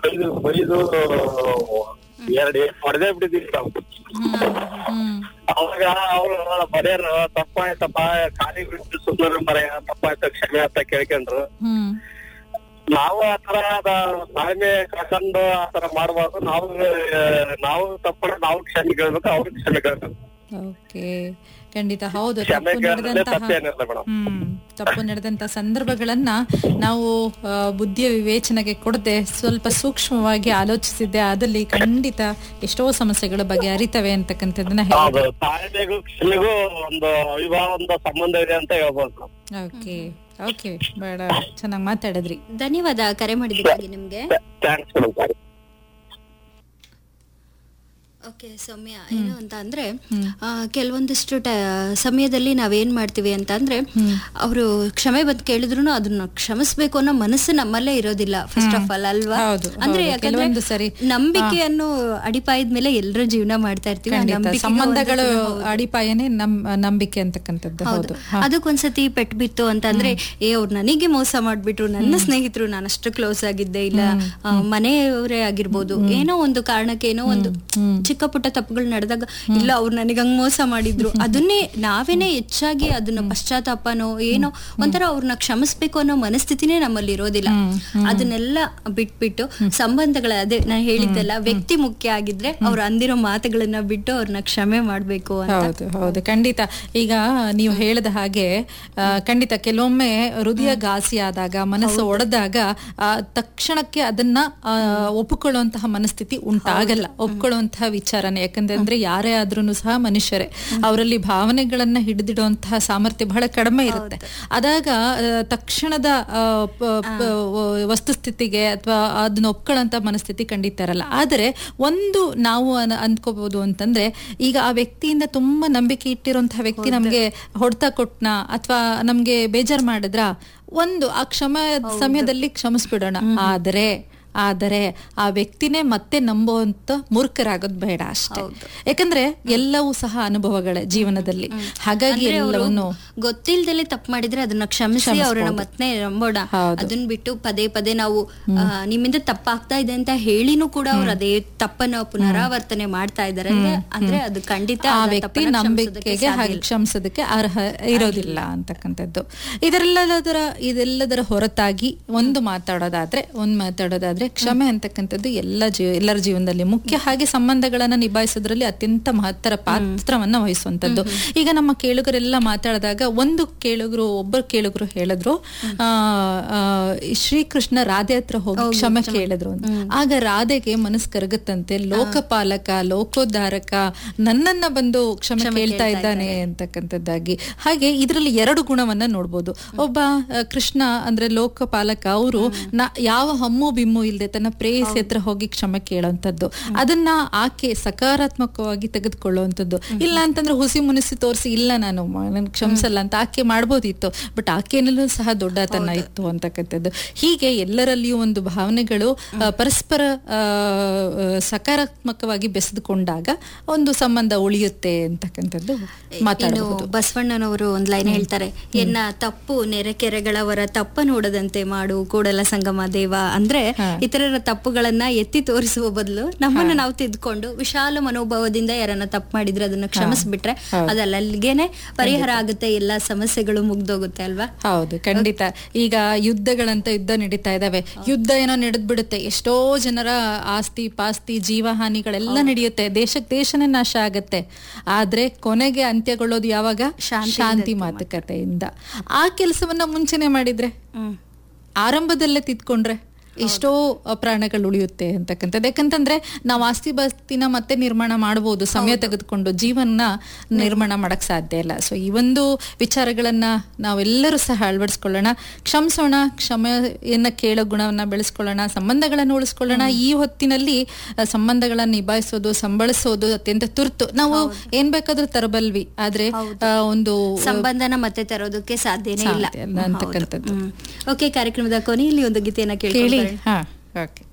ಬೈದು ಬೈದು ಎರಡು ಏಟ್ ಹೊಡೆದೇ ಬಿಟ್ಟಿದೀವಿ ನಾವು ಹ್ಮ್ ಅವಾಗ ಅವ್ರು ಮರ್ಯಾರ ತಪ್ಪಾಯ್ತಪ್ಪ ಖಾಲಿ ಬಿಟ್ಟು ಸುಮ್ಮನೆ ಮರೆಯ ತಪ್ಪಾಯ್ತು ಕ್ಷಮೆ ಅಂತ ಕೇಳ್ಕೊಂಡ್ರು ಹ್ಮ್ ನಾವು ಆತರ ತಾಳ್ಮೆ ಕಳ್ಕೊಂಡು ಆತರ ಮಾಡ್ಬಾರ್ದು ನಾವು ಆ, ನಾವು ತಪ್ಪಣ ನಾವು ಕ್ಷಮೆ ಕೇಳ್ಬೇಕು ಅವ್ರಿಗೆ ಕ್ಷಮೆ ಕೇಳ್ಬೇಕು ಓಕೆ ಖಂಡಿತ ಹೌದು ಕ್ಷಮೆ ತಪ್ಪು ಕೇಳಿದ್ರೆ ನಡೆದಂತಹ ತಪ್ಪೇನಿಲ್ಲ ಮೇಡಮ್ ಹ್ಮ್ ತಪ್ಪು ನಡೆದಂತ ಸಂದರ್ಭಗಳನ್ನ ನಾವು ಆ, ಬುದ್ಧಿಯ ವಿವೇಚನೆಗೆ ಕೊಡದೆ ಸ್ವಲ್ಪ ಸೂಕ್ಷ್ಮವಾಗಿ ಆಲೋಚಿಸಿದ್ದೆ ಅದಲ್ಲಿ ಖಂಡಿತ ಎಷ್ಟೋ ಸಮಸ್ಯೆಗಳ ಬಗ್ಗೆ ಅರಿತವೆ ಅಂತಕ್ಕಂಥದ್ದನ್ನ ಹೇಳಿ ಹೌದು ತಾಳ್ಮೆಗೂ ಕ್ಷಮೆಗೂ ಒಂದು ಅವಿವಾಹ ಒಂದು ಸಂಬಂಧ ಇದೆ ಅಂತ ಹೇಳ್ಬೋದು ಓಕೆ ಓಕೆ ಬೇಡ ಚೆನ್ನಾಗಿ ಮಾತಾಡಿದ್ರಿ ಧನ್ಯವಾದ ಕರೆ ಮಾಡಿದ್ದಕ್ಕಾಗಿ ನಿಮ್ಗೆ thanks madam thanks okay Soumya ಏನು ಅಂತ ಅಂದ್ರೆ ಆ, ಕೆಲವೊಂದಿಷ್ಟು ಟ- ಸಮಯದಲ್ಲಿ ನಾವೇನ್ ಮಾಡ್ತೀವಿ ಅಂತ ಅಂದ್ರೆ ಅವರು ಕ್ಷಮೆ ಬಂದು ಕೇಳಿದ್ರು ಅದನ್ನ ಕ್ಷಮಿಸ್ಬೇಕು ಅನ್ನೋ ಮನಸ್ಸು ನಮ್ಮಲ್ಲೇ ಇರೋದಿಲ್ಲ ಫಸ್ಟ್ ಆಫ್ ಆಲ್ ಅಲ್ವಾ ಹೌದು, ಅಂದ್ರೆ ಹೌದು. ಯಾಕಂದ್ರೆ ಕೆಲವೊಂದು ಸರಿ, ನಂಬಿಕೆಯನ್ನು ಅಡಿಪಾಯದ ಮೇಲೆ ಎಲ್ಲರೂ ಜೀವನ ಮಾಡ್ತಾ ಇರ್ತೀವಿ ಆ ಖಂಡಿತ ನಂಬಿಕೆಗೆ ಸಂಬಂಧಗಳು ಒಂದು- ಹೌದು. ಅಡಿಪಾಯನೇ ನಮ್ ನಂಬಿಕೆ ಅಂತಕ್ಕಂಥದ್ದು ಹೌದು ಹೌದು ಅದಕ್ಕೊಂದ್ಸತಿ ಪೆಟ್ ಬಿತ್ತು ಅಂತಂದ್ರೆ ಏ ಅವ್ರು ನನಗೆ ಮೋಸ ಮಾಡ್ಬಿಟ್ರು ನನ್ನ ಸ್ನೇಹಿತರು ನಾನು ಅಷ್ಟು ಕ್ಲೋಸ್ ಆಗಿದ್ದೆ ಇಲ್ಲ ಆ, ಮನೆಯವರೇ ಆಗಿರ್ಬೋದು ಏನೋ ಒಂದು ಕಾರಣಕ್ಕೆ ಏನೋ ಒಂದು ಚಿಕ್ಕ ಪುಟ್ಟ ತಪ್ಪುಗಳು ನಡೆದಾಗ ಇಲ್ಲ ಅವ್ರು ನನಗೆ ಹಂಗ್ ಮೋಸ ಮಾಡಿದ್ರು ಅದನ್ನೇ ನಾವೇನೆ ಹೆಚ್ಚಾಗಿ ಅದನ್ನ ಪಶ್ಚಾತ್ತಾಪನೋ ಏನೋ ಒಂಥರ ಅವ್ರನ್ನ ಕ್ಷಮಿಸ್ಬೇಕು ಅನ್ನೋ ಮನಸ್ಥಿತಿನೇ ನಮ್ಮಲ್ಲಿ ಇರೋದಿಲ್ಲ ಅದನ್ನೆಲ್ಲ ಬಿಟ್ಬಿಟ್ಟು ಸಂಬಂಧಗಳ ಅದೇ ನಾನು ಹೇಳಿದ್ದೆಲ್ಲ ವ್ಯಕ್ತಿ ಮುಖ್ಯ ಆಗಿದ್ರೆ ಅವ್ರು ಅಂದಿರೋ ಮಾತುಗಳನ್ನ ಬಿಟ್ಟು ಅವ್ರನ್ನ ಕ್ಷಮೆ ಮಾಡ್ಬೇಕು ಅಂತ ಹೌದು ಹೌದು ಖಂಡಿತ ಈಗ ನೀವು ಹೇಳಿದ ಹಾಗೆ ಆ, ಖಂಡಿತ ಕೆಲವೊಮ್ಮೆ ಹೃದಯ ಘಾಸಿ ಆದಾಗ ಮನಸ್ಸು ಒಡೆದಾಗ ಆ, ತಕ್ಷಣಕ್ಕೆ ಅದನ್ನ ಆ, ಒಪ್ಪಿಕೊಳ್ಳುವಂತಹ ಮನಸ್ಥಿತಿ ಉಂಟಾಗಲ್ಲ ಒಪ್ಕೊಳ್ಳುವಂತಹ ವಿಚಾರನೆ ಯಾಕಂದ್ರೆ ಅಂದ್ರೆ ಯಾರೇ ಆದ್ರೂ ಸಹ ಮನುಷ್ಯರೇ ಅವರಲ್ಲಿ ಭಾವನೆಗಳನ್ನ ಹಿಡಿದಿಡುವಂತಹ ಸಾಮರ್ಥ್ಯ ಬಹಳ ಕಡಿಮೆ ಇರುತ್ತೆ ಅದಾಗ ಆ, ತಕ್ಷಣದ ಆ, ಪ- ಪ- ವಸ್ತುಸ್ಥಿತಿಗೆ ಅಥವಾ ಅದನ್ನ ಒಪ್ಕೊಳ್ಳೋಂಥ ಮನಸ್ಥಿತಿ ಖಂಡಿತ ಇರಲ್ಲ ಆದರೆ ಒಂದು ನಾವು ಅನ್- ಅಂದ್ಕೋಬಹುದು ಅಂತಂದ್ರೆ ಈಗ ಆ ವ್ಯಕ್ತಿಯಿಂದ ತುಂಬಾ ನಂಬಿಕೆ ಇಟ್ಟಿರುವಂತಹ ವ್ಯಕ್ತಿ ನಮ್ಗೆ ಹೊಡ್ತ ಕೊಟ್ನ ಅಥವಾ ನಮ್ಗೆ ಬೇಜಾರ್ ಮಾಡಿದ್ರ ಒಂದು ಆ ಕ್ಷಮ ಸಮಯದಲ್ಲಿ ಕ್ಷಮಿಸ್ಬಿಡೋಣ ಆದರೆ ಆದರೆ ಆ ವ್ಯಕ್ತಿನೇ ಮತ್ತೆ ನಂಬುವಂತ ಮೂರ್ಖರಾಗೋದು ಬೇಡ ಅಷ್ಟೇ ಯಾಕಂದ್ರೆ ಎಲ್ಲವೂ ಸಹ ಅನುಭವಗಳೇ ಜೀವನದಲ್ಲಿ ಹಾಗಾಗಿ ಅಂದ್ರೆ ಅವ್ರು ಎಲ್ಲವನ್ನು ಗೊತ್ತಿಲ್ದಲೆ ತಪ್ಪು ಮಾಡಿದ್ರೆ ಅದನ್ನ ಕ್ಷಮಿಸಿ ಅವ್ರನ್ನ ಮತ್ತೆ ನಂಬೋಣ ಹೌದು. ಅದನ್ನ ಬಿಟ್ಟು ಪದೇ ಪದೇ ನಾವು ಆ, ನಿಮ್ಮಿಂದ ತಪ್ಪಾಗ್ತಾ ಇದೆ ಅಂತ ಹೇಳಿನೂ ಕೂಡ ಅವ್ರು ಅದೇ ತಪ್ಪನ್ನ ಪುನರಾವರ್ತನೆ ಮಾಡ್ತಾ ಇದಾರೆ ಅಂದ್ರೆ ಅಂದ್ರೆ ಅದು ಖಂಡಿತ ಆ ಅದ ವ್ಯಕ್ತಿ ತಪ್ಪನ್ನ ಕ್ಷಮಿಸೋದಕ್ಕೆ ನಂಬಿಕೆಗೆ ಸಾಧ್ಯ ಹಾಗೆ ಇಲ್ಲ. ಕ್ಷಮಿಸೋದಕ್ಕೆ ಅರ್ಹ ಇರೋದಿಲ್ಲ ಅಂತಕ್ಕಂಥದ್ದು ಇದೆಲ್ಲದರ ಇದೆಲ್ಲದರ ಹೊರತಾಗಿ ಒಂದು ಮಾತಾಡೋದಾದ್ರೆ ಒಂದು ಮಾತಾಡೋದಾದ್ರೆ ಕ್ಷಮೆ ಅಂತಕ್ಕಂಥದ್ದು ಎಲ್ಲ ಜೀವ ಎಲ್ಲರ ಜೀವನದಲ್ಲಿ ಮುಖ್ಯ ಹಾಗೆ ಸಂಬಂಧಗಳನ್ನ ನಿಭಾಯಿಸೋದ್ರಲ್ಲಿ ಅತ್ಯಂತ ಮಹತ್ತರ ಪಾತ್ರವನ್ನ ವಹಿಸುವಂತದ್ದು ಈಗ ನಮ್ಮ ಕೇಳುಗರೆಲ್ಲ ಮಾತಾಡಿದಾಗ ಒಂದು ಕೇಳುಗರು ಒಬ್ಬರು ಕೇಳುಗರು ಹೇಳಿದ್ರು ಆ ಆ, ಶ್ರೀಕೃಷ್ಣ ರಾಧೆ ಹತ್ರ ಹೋಗಿ ಕ್ಷಮೆ ಕೇಳಿದ್ರು ಅಂತ. ಆಗ ರಾಧೆಗೆ ಮನಸ್ಸು ಕರಗುತ್ತಂತೆ ಲೋಕಪಾಲಕ ಲೋಕೋದ್ಧಾರಕ ನನ್ನನ್ನ ಬಂದು ಕ್ಷಮೆ ಕೇಳ್ತಾ ಇದ್ದಾನೆ ಅಂತಕ್ಕಂಥದ್ದಾಗಿ ಹಾಗೆ ಇದರಲ್ಲಿ ಎರಡು ಗುಣವನ್ನ ನೋಡ್ಬೋದು ಒಬ್ಬ ಆ, ಕೃಷ್ಣ ಅಂದ್ರೆ ಲೋಕಪಾಲಕ ಅವರು ಯಾವ ಹಮ್ಮು ಬಿಮ್ಮು ಇಲ್ಲದೆ ತನ್ನ ಪ್ರೇಯಸಿ ಹತ್ರ ಹೋಗಿ ಕ್ಷಮೆ ಕೇಳೋಂಥದ್ದು ಅದನ್ನ ಆಕೆ ಸಕಾರಾತ್ಮಕವಾಗಿ ತೆಗೆದುಕೊಳ್ಳುವಂಥದ್ದು ಇಲ್ಲ ಅಂತಂದ್ರೆ ಹುಸಿ ಮುನಿಸಿ ತೋರಿಸಿ ಇಲ್ಲ ನಾನು ನನ್ ಕ್ಷಮಿಸಲ್ಲ ಅಂತ ಆಕೆ ಮಾಡ್ಬೋದಿತ್ತು ಬಟ್ ಆಕೆನಲ್ಲೂ ಸಹ ದೊಡ್ಡತನ ಇತ್ತು ಅಂತಕ್ಕಂಥದ್ದು ಹೀಗೆ ಎಲ್ಲರಲ್ಲಿಯೂ ಒಂದು ಭಾವನೆಗಳು ಆ, ಪರಸ್ಪರ ಆ, ಆ, ಸಕಾರಾತ್ಮಕವಾಗಿ ಬೆಸೆದುಕೊಂಡಾಗ ಒಂದು ಸಂಬಂಧ ಉಳಿಯುತ್ತೆ ಅಂತಕ್ಕಂಥದ್ದು ಇನ್ನು ಮಾತಾಡಬಹುದು ಬಸವಣ್ಣನವರು ಒಂದ್ ಲೈನ್ ಹೇಳ್ತಾರೆ ಎನ್ನ ತಪ್ಪು ನೆರೆಕೆರೆಗಳವರ ತಪ್ಪ ನೋಡದಂತೆ ಮಾಡು ಕೂಡಲ ಸಂಗಮ ದೇವ ಅಂದ್ರೆ ಇತರರ ತಪ್ಪುಗಳನ್ನ ಎತ್ತಿ ತೋರಿಸುವ ಬದಲು ನಮ್ಮನ್ನ ನಾವು ತಿದ್ಕೊಂಡು ವಿಶಾಲ ಮನೋಭಾವದಿಂದ ಯಾರನ್ನ ತಪ್ಪು ಮಾಡಿದ್ರೆ ಅದನ್ನ ಕ್ಷಮಿಸ್ಬಿಟ್ರೆ ಅದಲ್ಲ ಅಲ್ಲಿಗೆನೆ ಪರಿಹಾರ ಆಗುತ್ತೆ ಎಲ್ಲಾ ಸಮಸ್ಯೆಗಳು ಮುಗ್ದೋಗುತ್ತೆ ಅಲ್ವಾ ಹೌದು ಖಂಡಿತ ಈಗ ಯುದ್ಧಗಳಂತ ಯುದ್ಧ ನಡೀತಾ ಇದಾವೆ ಯುದ್ಧ ಏನೋ ನಡೆದ್ ಬಿಡುತ್ತೆ ಎಷ್ಟೋ ಜನರ ಆಸ್ತಿ ಪಾಸ್ತಿ ಜೀವಹಾನಿಗಳೆಲ್ಲ ನಡೆಯುತ್ತೆ ದೇಶಕ್ಕೆ ದೇಶನೇ ನಾಶ ಆಗತ್ತೆ ಆದ್ರೆ ಕೊನೆಗೆ ಅಂತ್ಯಗೊಳ್ಳೋದು ಯಾವಾಗ ಶಾಂತಿ ಮಾತುಕತೆಯಿಂದ ಆ ಕೆಲಸವನ್ನ ಮುಂಚೆನೆ ಮಾಡಿದ್ರೆ ಆರಂಭದಲ್ಲೇ ತಿದ್ಕೊಂಡ್ರೆ ಎಷ್ಟೋ ಅ, ಪ್ರಾಣಗಳು ಉಳಿಯುತ್ತೆ ಅಂತಕ್ಕಂಥದ್ದು ಯಾಕಂತಂದ್ರೆ ನಾವು ಆಸ್ತಿ ಪಾಸ್ತಿನ ಮತ್ತೆ ನಿರ್ಮಾಣ ಮಾಡಬಹುದು ಸಮಯ ತೆಗೆದುಕೊಂಡು ಜೀವನ ನಿರ್ಮಾಣ ಮಾಡಕ್ ಸಾಧ್ಯ ಇಲ್ಲ ಸೊ ಈ ಒಂದು ವಿಚಾರಗಳನ್ನ ನಾವೆಲ್ಲರೂ ಸಹ ಅಳವಡಿಸ್ಕೊಳ್ಳೋಣ ಕ್ಷಮಿಸೋಣ ಕ್ಷಮೆಯನ್ನ ಕೇಳೋ ಗುಣವನ್ನ ಬೆಳೆಸ್ಕೊಳ್ಳೋಣ ಸಂಬಂಧಗಳನ್ನು ಉಳಿಸ್ಕೊಳ್ಳೋಣ ಈ ಹೊತ್ತಿನಲ್ಲಿ ಅ, ಸಂಬಂಧಗಳನ್ನ ನಿಭಾಯಿಸೋದು ಸಂಬಳಿಸೋದು ಅತ್ಯಂತ ತುರ್ತು ನಾವು ಏನ್ ಬೇಕಾದ್ರೂ ತರಬಲ್ವಿ ಆದ್ರೆ ಆ, ಒಂದು ಸಂಬಂಧನ ಮತ್ತೆ ತರೋದಕ್ಕೆ ಸಾಧ್ಯನೇ ಇಲ್ಲ ಸಾಧ್ಯ ಇಲ್ಲ ಅಂತಕ್ಕಂಥದ್ದು ಓಕೆ ಕಾರ್ಯಕ್ರಮದ ಕೊನೆಯಲ್ಲಿ ಒಂದು ಗೀತೆಯನ್ನ ಕೇಳಿ ಕೇಳಿ ಹಾ ಓಕೆ